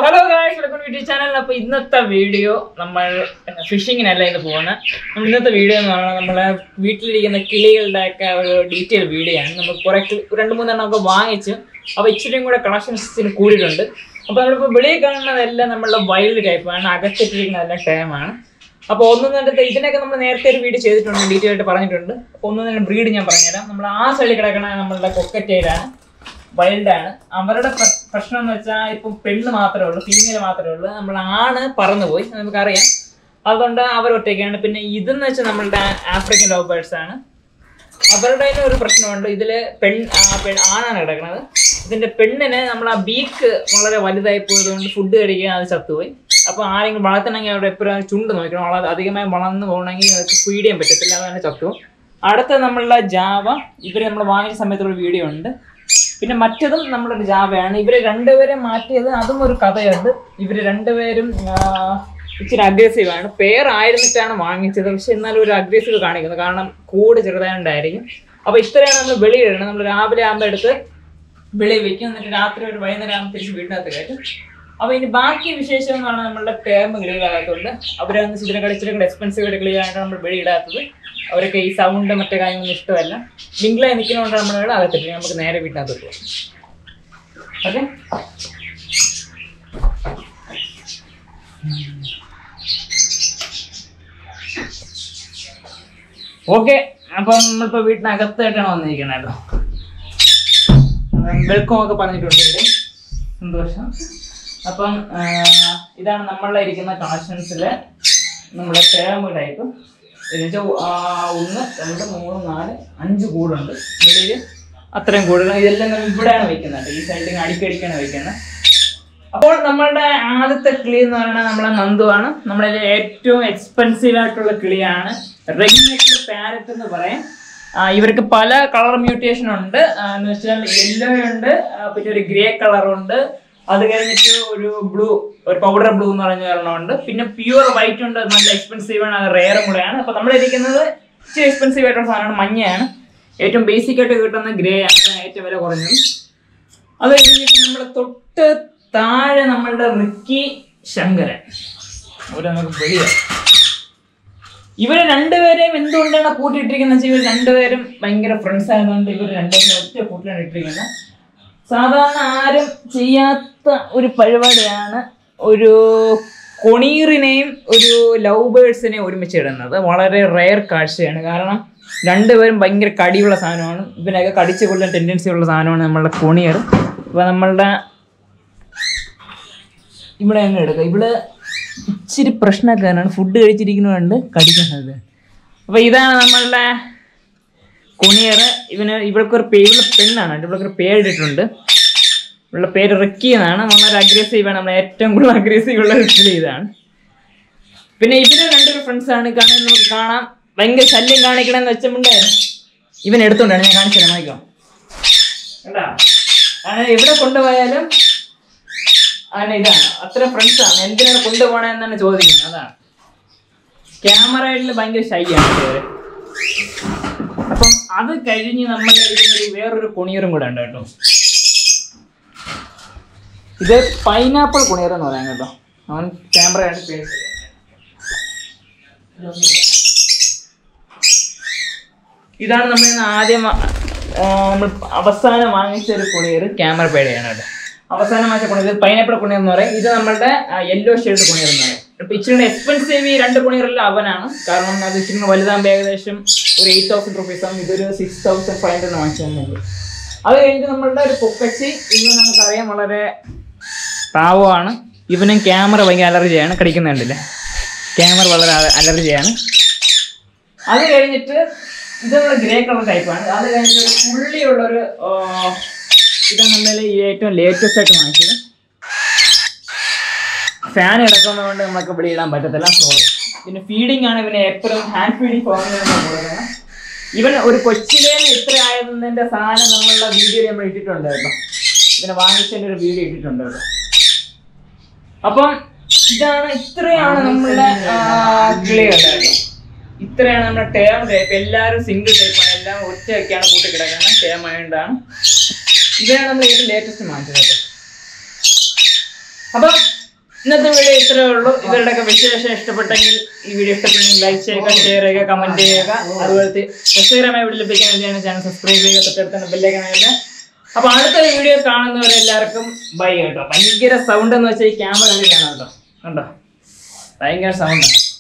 hello guys welcome YouTube channel അപ്പോൾ ഇന്നത്തെ video നമ്മൾ ഫിഷിങ്ങിനല്ല ഇത് പോകുന്നത് നമ്മൾ ഇന്നത്തെ വീഡിയോ എന്ന് പറഞ്ഞാൽ നമ്മളെ വീട്ടിലിരിക്കുന്ന കിളികളുടെ ഒക്കെ ഒരു ഡീറ്റെയിൽ വീഡിയോ ആണ് നമ്മൾ കുറെ കി- രണ്ട് മൂന്നെണ്ണം ഒക്കെ വാങ്ങിച്ചു അപ്പോൾ ഇച്ചിരിയും കൂടെ കളക്ഷൻസിന് കൂടിയിട്ടുണ്ട് അപ്പോൾ നമ്മളിപ്പോൾ വെളിയിൽ കാണുന്നതെല്ലാം നമ്മളുടെ വൈൽഡ് ടൈപ്പാണ് അകത്തിട്ടിരിക്കുന്നതെല്ലാം ടൈമാണ് അപ്പോൾ ഒന്നും രണ്ടത്തെ ഇതിനൊക്കെ നമ്മൾ നേരത്തെ ഒരു വീഡിയോ ചെയ്തിട്ടുണ്ട് ഡീറ്റെയിൽ ആയിട്ട് പറഞ്ഞിട്ടുണ്ട് അപ്പോൾ ഒന്നും തന്നെ ബ്രീഡ് ഞാൻ പറഞ്ഞുതരാം നമ്മൾ ആ സൈഡിൽ കിടക്കണ നമ്മളുടെ കൊക്കറ്റയിലാണ് വൈൽഡാണ് അവരുടെ പ്ര- പ്രശ്നം എന്ന് വെച്ചാൽ ഇപ്പം പെണ്ണ് മാത്രമേ ഉള്ളൂ ഫീമെയിൽ മാത്രമേ ഉള്ളൂ നമ്മൾ ആണ് പറന്നുപോയി അത് നമുക്കറിയാം അതുകൊണ്ട് അവർ ഒറ്റയ്ക്കാണ് പിന്നെ ഇതെന്ന് വെച്ചാൽ നമ്മളുടെ ആഫ്രിക്കൻ ലവ് ബേർഡ്സ് ആണ് അവരുടെ കയ്യിലും ഒരു പ്രശ്നമുണ്ട് ഇതില് പെൺ ആ, പെൺ- ആണാണ് കിടക്കുന്നത് ഇതിന്റെ പെണ്ണിന് നമ്മൾ ആ ബീക്ക് വളരെ വലുതായി പോയതുകൊണ്ട് ഫുഡ് കഴിക്കാൻ അത് ചത്തുപോയി അപ്പോൾ ആരെങ്കിലും വളർത്തണമെങ്കിൽ അവിടെ എപ്പോഴും ചുണ്ട് നോക്കണം വളരെ അധികമായി വളർന്നു പോകണമെങ്കിൽ അവർക്ക് ഫീഡ് ചെയ്യാൻ പറ്റത്തില്ല അതാണ് ചത്തുപോകും അടുത്ത നമ്മളുടെ ജാവ ഇവർ നമ്മൾ വാങ്ങിയ സമയത്തുള്ള വീഡിയോ ഉണ്ട് പിന്നെ മറ്റതും നമ്മുടെ ഒരു ജാവയാണ് ഇവര് രണ്ടുപേരെ മാറ്റിയത് അതും ഒരു കഥയുണ്ട് ഇവര് രണ്ടുപേരും ആ, ഇച്ചിരി അഗ്രസീവ് ആണ് പെയർ ആയിരുന്നിട്ടാണ് വാങ്ങിച്ചത് പക്ഷെ എന്നാലും ഒരു അഗ്രസീവ് കാണിക്കുന്നത് കാരണം കൂട് ചെറുതായോണ്ടായിരിക്കും അപ്പൊ ഇത്രയാണ് നമ്മൾ വെളിയിടണം നമ്മൾ രാവിലെ ആകുമ്പോൾ എടുത്ത് വെളിയിൽ വെക്കും എന്നിട്ട് രാത്രി ഒരു വൈകുന്നേരം ആകുമ്പോൾ തിരിച്ച് വീട്ടിനകത്ത് കയറ്റും അപ്പൊ ഇനി ബാക്കി വിശേഷം എന്ന് പറഞ്ഞാൽ നമ്മളുടെ ടേം കിളികളാകത്തുണ്ട് അവരൊന്ന് ഇതിനെ കളിച്ചിട്ട് കൂടെ എക്സ്പെൻസീവ് ആയിട്ട് കിളികളായിട്ട് നമ്മൾ വെളിയിടാത്തത് അവരൊക്കെ ഈ സൗണ്ട് മറ്റേ കാര്യങ്ങളൊന്നും ഇഷ്ടമല്ല മിങ്കിളായി നിൽക്കുന്നതുകൊണ്ട് നമ്മൾ അകത്തിട്ട് നമുക്ക് നേരെ വീട്ടിനകത്ത് പോകും ഓക്കെ ഓക്കെ അപ്പം നമ്മളിപ്പോ വീട്ടിനകത്തായിട്ടാണ് വന്നിരിക്കുന്നത് കേട്ടോ വെൽക്കം ഒക്കെ പറഞ്ഞിട്ടുണ്ട് ഇവിടെ സന്തോഷം അപ്പം ആ, ഇതാണ് നമ്മളുടെ ഇരിക്കുന്ന കളക്ഷൻസിലെ നമ്മുടെ ടേം ടൈപ്പ് എന്നുവെച്ചാൽ ഒന്ന് രണ്ട് മൂന്ന് നാല് അഞ്ച് കൂടുണ്ട് വെളിയിൽ അത്രയും കൂടുകൾ ഇതെല്ലാം നമ്മൾ ഇവിടെയാണ് വെക്കുന്നത് ഈ സൈഡിൽ അടിക്കടിക്കാണ് വെക്കുന്നത് അപ്പോൾ നമ്മളുടെ ആദ്യത്തെ കിളി എന്ന് പറയുന്നത് നമ്മളെ നന്ദുവാണ് നമ്മളെ ഏറ്റവും എക്സ്പെൻസീവ് ആയിട്ടുള്ള കിളിയാണ് റെഗുലേറ്റഡ് പാരറ്റ് എന്ന് പറയും ആ, ഇവർക്ക് പല കളർ മ്യൂട്ടേഷൻ ഉണ്ട് ആ, എന്ന് വെച്ചാൽ യെല്ലോ ഉണ്ട് ആ, പിന്നെ ഒരു ഗ്രേ കളർ ഉണ്ട് അത് കഴിഞ്ഞിട്ട് ഒരു ബ്ലൂ ഒരു പൗഡർ ബ്ലൂ എന്ന് പറഞ്ഞ ഒരെണ്ണമുണ്ട് പിന്നെ പ്യുവർ വൈറ്റ് ഉണ്ട് അത് നല്ല എക്സ്പെൻസീവ് ആണ് അത് റെയറും കൂടെയാണ് അപ്പൊ നമ്മൾ ഇരിക്കുന്നത് ഇച്ചിരി എക്സ്പെൻസീവ് ആയിട്ടുള്ള സാധനമാണ് മഞ്ഞയാണ് ഏറ്റവും ബേസിക് ആയിട്ട് കിട്ടുന്ന ഗ്രേ ആണ് അതാണ് ഏറ്റവും വില കുറഞ്ഞത് അത് കഴിഞ്ഞിട്ട് നമ്മുടെ തൊട്ട് താഴെ നമ്മളുടെ റിക്കി ശങ്കരൻ അവരെ നമുക്ക് വെളിയാണ് ഇവര് രണ്ടുപേരെയും എന്തുകൊണ്ടാണ് കൂട്ടിയിട്ടിരിക്കുന്നത് വെച്ചാൽ ഇവർ രണ്ടുപേരും ഭയങ്കര ഫ്രണ്ട്സ് ആയതുകൊണ്ട് ഇവർ രണ്ടുപേരും ഒറ്റ കൂട്ടിലാണ് ഇട്ടിരിക്കുന്നത് സാധാരണ ആരും ചെയ്യാത്ത ഒരു പരിപാടിയാണ് ഒരു കൊണീറിനെയും ഒരു ലവ് ബേഴ്സിനെയും ഒരുമിച്ച് ഇടുന്നത് വളരെ റെയർ കാഴ്ചയാണ് കാരണം രണ്ടുപേരും ഭയങ്കര കടിയുള്ള സാധനമാണ് ഇവനൊക്കെ കടിച്ചു കൊല്ലാൻ ടെൻഡൻസി ഉള്ള സാധനമാണ് നമ്മളുടെ കൊണിയർ അപ്പോൾ നമ്മളുടെ ഇവിടെ അങ്ങ് എടുക്കുക ഇവിടെ ഇച്ചിരി പ്രശ്നക്കാരാണ് ഫുഡ് കഴിച്ചിരിക്കുന്നതുകൊണ്ട് കടിക്കാൻ സാധ്യത അപ്പോൾ ഇതാണ് നമ്മളുടെ കുണിയർ ഇവന് ഇവൾക്കൊരു പേ ഇവളുടെ പെണ്ണാണ് ഇവൾക്കൊരു പേരിട്ടിട്ടുണ്ട് ഇവളുടെ പേര് റിക്കി എന്നാണ് വളരെ അഗ്രസീവ് ആണ് നമ്മൾ ഏറ്റവും കൂടുതൽ അഗ്രസീവ് ഉള്ള ഒരു കിളി ഇതാണ് പിന്നെ ഇവര് രണ്ടൊരു ഫ്രണ്ട്സ് ആണ് കാണാൻ നമുക്ക് കാണാം ഭയങ്കര ശല്യം കാണിക്കണമെന്ന് വെച്ചുകൊണ്ട് ഇവൻ എടുത്തോണ്ടാണ് ഞാൻ കാണിച്ചു തരാം വായിക്കാം കണ്ടാ അങ്ങനെ എവിടെ കൊണ്ടുപോയാലും അങ്ങനെ ഇതാണ് അത്ര ഫ്രണ്ട്സ് ആണ് എന്തിനാണ് കൊണ്ടുപോകണമെന്നാണ് ചോദിക്കുന്നത് അതാണ് ക്യാമറയിൽ ഭയങ്കര ഷൈയാണ് ഇവര് അപ്പം അത് കഴിഞ്ഞ് നമ്മൾ ഒരു വേറൊരു കുണിയറും കൂടെ ഉണ്ട് കേട്ടോ ഇത് പൈനാപ്പിൾ കുണിയർ എന്ന് പറയാം കേട്ടോ അവൻ ക്യാമറ കണ്ട് പേര് ഇതാണ് നമ്മൾ ഇന്ന് ആദ്യം വാ- ആ, നമ്മൾ അവസാനം വാങ്ങിച്ച ഒരു കുണിയർ ക്യാമറ പേടയാണ് കേട്ടോ അവസാനം വാങ്ങിച്ച കുണിയർ ഇത് പൈനാപ്പിൾ കുണിയർ എന്ന് പറയും ഇത് നമ്മുടെ യെല്ലോ ഷെയ്ഡ് കുണിയർ എന്ന് പറയും ഇപ്പൊ ഇച്ചിരി എക്സ്പെൻസീവ് ഈ രണ്ട് കുണിയറിൽ അവനാണ് കാരണം അത് ഇച്ചിരി വലുതാകുമ്പോൾ ഏകദേശം ഒരു എയ്റ്റ് തൗസൻഡ് റുപ്പീസ് ആകും ഇതൊരു സിക്സ് തൗസൻഡ് ഫൈവ് ഹൺഡ്രഡ് വാങ്ങിച്ചു അത് കഴിഞ്ഞിട്ട് നമ്മളുടെ ഒരു പൊക്കച്ചി ഇന്ന് നമുക്കറിയാം വളരെ പാവമാണ് ഇവനും ക്യാമറ ഭയങ്കര അലർജിയാണ് കടിക്കുന്നുണ്ടല്ലേ ക്യാമറ വളരെ അല- അലർജിയാണ് അത് കഴിഞ്ഞിട്ട് ഇത് ഗ്രേ കളർ ടൈപ്പാണ് അത് കഴിഞ്ഞിട്ട് ഒരു പുള്ളിയുള്ള ഒരു ഇത് നമ്മൾ ഈ ഏറ്റവും ലേറ്റസ്റ്റ് ആയിട്ട് വാങ്ങിച്ചത് ഫാൻ കിടക്കുന്നതുകൊണ്ട് നമുക്ക് ഇവിടെ ഇടാൻ പറ്റത്തില്ല സോറി പിന്നെ ഫീഡിങ് ആണ് ഇവന് എപ്പോഴും ഹാൻഡ് ഫീഡിങ് പോകുന്നത് ഇവൻ ഒരു കൊച്ചിലേ ഇത്ര ആയതിന്റെ സാധനം നമ്മളുടെ വീഡിയോ നമ്മൾ ഇട്ടിട്ടുണ്ട് കേട്ടോ ഇവനെ വാങ്ങിച്ചതിന്റെ ഒരു വീഡിയോ ഇട്ടിട്ടുണ്ട് കേട്ടോ അപ്പം ഇതാണ് ഇത്രയാണ് നമ്മളുടെ കിളികൾ കേട്ടോ ഇത്രയാണ് നമ്മുടെ ടേം ടൈപ്പ് എല്ലാവരും സിംഗിൾ ടൈപ്പാണ് എല്ലാം ഒറ്റയൊക്കെയാണ് കൂട്ടി കിടക്കുന്നത് ടേം ആയതുകൊണ്ടാണ് ഇതാണ് നമ്മൾ ഏറ്റവും ലേറ്റസ്റ്റ് വാങ്ങിച്ചത് കേട്ടോ അപ്പം ഇന്നത്തെ വീഡിയോ ഇത്രയേ ഉള്ളൂ ഇവരുടെയൊക്കെ വിശേഷം ഇഷ്ടപ്പെട്ടെങ്കിൽ ഈ വീഡിയോ ഇഷ്ടപ്പെട്ടെങ്കിൽ ലൈക്ക് ചെയ്യുക ഷെയർ ചെയ്യുക കമന്റ് ചെയ്യുക അതുപോലത്തെ രസകരമായ വീഡിയോ ലഭിക്കാൻ വേണ്ടിയാണ് ചാനൽ സബ്സ്ക്രൈബ് ചെയ്യുക തൊട്ടടുത്ത് ബെല്ലേക്കാണെങ്കിൽ അപ്പൊ അടുത്ത വീഡിയോ കാണുന്നവരെല്ലാവർക്കും ബൈ കേട്ടോ ഭയങ്കര സൗണ്ട് എന്ന് വെച്ചാൽ ഈ ക്യാമറ കണ്ടിട്ടാണ് കേട്ടോ കണ്ടോ ഭയങ്കര സൗണ്ട്